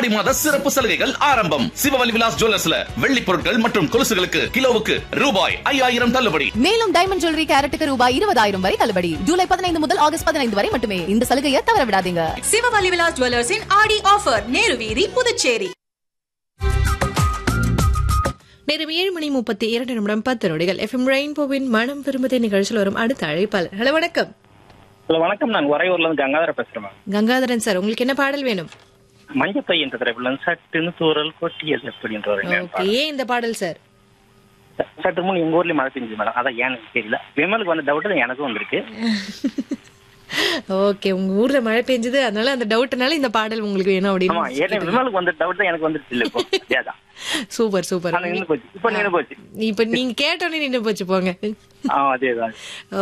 ஆடி மாத சிறப்பு சலுகைகள் ஆரம்பம் சிவவலி விலாஸ் ஜுவல்லர்ஸ்ல வெள்ளி பொருட்கள் மற்றும் கொலுசுகளுக்கு கிலோவுக்கு ரூபாய் ஐயாயிரம் தள்ளுபடி மேலும் டைமண்ட் ஜுவல்லரி கேரட்டுக்கு ரூபாய் இருபதாயிரம் வரை தள்ளுபடி ஜூலை பதினைந்து முதல் ஆகஸ்ட் பதினைந்து வரை மட்டுமே இந்த சலுகையை தவற விடாதீங்க சிவவலி விலாஸ் ஜுவல்லர்ஸின் ஆடி ஆஃபர் நேரு வீதி புதுச்சேரி நேரம் ஏழு மணி முப்பத்தி இரண்டு நிமிடம் பத்து நொடிகள் எஃப்எம் ரெயின்போவின் மனம் விரும்புதே நிகழ்ச்சியில் வரும் அடுத்த அழைப்பாளர் ஹலோ வணக்கம் ஹலோ வணக்கம் நான் உறையூர்ல இருந்து கங்காதர பேசுறேன் மேம் கங்காதரன் சார் உங்களுக்கு என்ன பாடல் வேணும் மஞ்சப்பை என்ற திரைப்படம் இருந்து சட்டுன்னு தூரல் கொட்டியது அப்படின்ற ஒரு ஓகே பாடல். ஏன் இந்த பாடல் சார் ச- சற்று முன் எங்க ஊர்லயும் மழை பெஞ்சு மேடம் அதான் ஏன்னு எனக்கு தெரியல விமலுக்கு வந்த டவுட் எனக்கும் வந்திருக்கு ஓகே உங்க ஊர்ல மழை பெஞ்சது அதனால அந்த டவுட்னால இந்த பாடல் உங்களுக்கு வேணும் ஆமா ஏன்னா அப்படின்னு விமலுக்கு வந்த டவுட் தான் எனக்கு வந்துருச்சு இல்ல இப்போ அதேதான் சூப்பர் சூப்பர் ஆனா நின்னு போச்சு இப்ப நின்னு போச்சு இப்ப நீங்க கேட்டோன்னே நின்று போச்சு போங்க ஆ அதேதான்